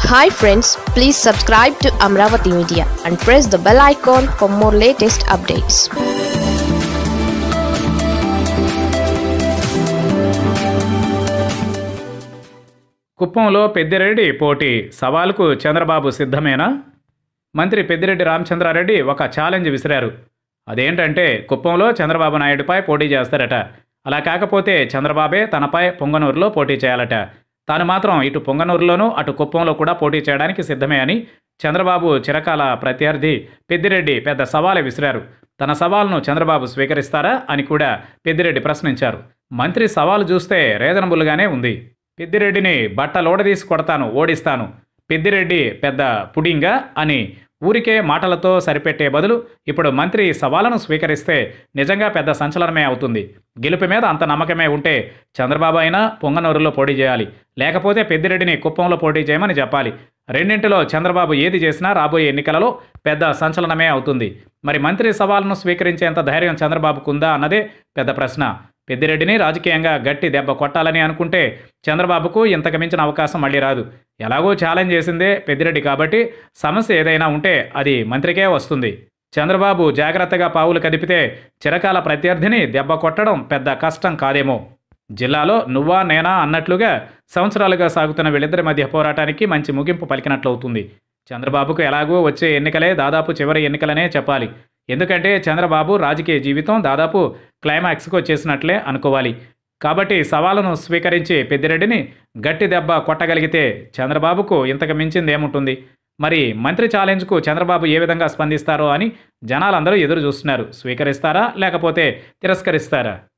hi friends please subscribe to Amaravati media and press the bell icon for more latest updates కుప్పంలో పెద్దిరెడ్డి పోటీ సవాలుకు చంద్రబాబు సిద్ధమేనా మంత్రి పెద్దిరెడ్డి రామచంద్రారెడ్డి ఒక ఛాలెంజ్ విసిరారు అదేంటంటే కుప్పంలో చంద్రబాబు నాయుడుపై పోటీ చేస్తారట అలా కాకపోతే చంద్రబాబే తనపై పొంగనూరులో పోటీ చేయాలట తాను మాత్రం ఇటు పొంగనూరులోనూ అటు కుప్పంలో కూడా పోటీ చేయడానికి సిద్ధమే అని చంద్రబాబు చిరకాల ప్రత్యర్థి పెద్దిరెడ్డి పెద్ద సవాలు విసిరారు తన సవాల్ను చంద్రబాబు స్వీకరిస్తారా అని కూడా పెద్దిరెడ్డి ప్రశ్నించారు మంత్రి సవాలు చూస్తే రీజనబుల్గానే ఉంది పెద్దిరెడ్డిని బట్టలోడదీసి కొడతాను ఓడిస్తాను పెద్దిరెడ్డి పెద్ద పుడింగా అని ఊరికే మాటలతో సరిపెట్టే బదులు ఇప్పుడు మంత్రి సవాలను స్వీకరిస్తే నిజంగా పెద్ద సంచలనమే అవుతుంది గెలుపు మీద అంత నమ్మకమే ఉంటే చంద్రబాబు అయినా పొంగనూరులో పోటీ చేయాలి లేకపోతే పెద్దిరెడ్డిని కుప్పంలో పోటీ చేయమని చెప్పాలి రెండింటిలో చంద్రబాబు ఏది చేసినా రాబోయే ఎన్నికలలో పెద్ద సంచలనమే అవుతుంది మరి మంత్రి సవాల్ను స్వీకరించేంత ధైర్యం చంద్రబాబుకుందా అన్నదే పెద్ద ప్రశ్న పెద్దిరెడ్డిని రాజకీయంగా గట్టి దెబ్బ కొట్టాలని అనుకుంటే చంద్రబాబుకు ఇంతకు మించిన అవకాశం మళ్ళీ రాదు ఎలాగో ఛాలెంజ్ చేసిందే పెద్దిరెడ్డి కాబట్టి సమస్య ఏదైనా ఉంటే అది మంత్రికే వస్తుంది చంద్రబాబు జాగ్రత్తగా పావులు కదిపితే చిరకాల ప్రత్యర్థిని దెబ్బ కొట్టడం పెద్ద కష్టం కాదేమో జిల్లాలో నువ్వా నేనా అన్నట్లుగా సంవత్సరాలుగా సాగుతున్న వీళ్ళిద్దరి మధ్య పోరాటానికి మంచి ముగింపు పలికినట్లవుతుంది చంద్రబాబుకు ఎలాగో వచ్చే ఎన్నికలే దాదాపు చివరి ఎన్నికలనే చెప్పాలి ఎందుకంటే చంద్రబాబు రాజకీయ జీవితం దాదాపు క్లైమాక్స్కి వచ్చేసినట్లే అనుకోవాలి కాబట్టి సవాలును స్వీకరించి పెద్దిరెడ్డిని గట్టి దెబ్బ కొట్టగలిగితే చంద్రబాబుకు ఇంతకు మించింది ఏముంటుంది మరి మంత్రి ఛాలెంజ్కు చంద్రబాబు ఏ విధంగా స్పందిస్తారో అని జనాలందరూ ఎదురు చూస్తున్నారు స్వీకరిస్తారా లేకపోతే తిరస్కరిస్తారా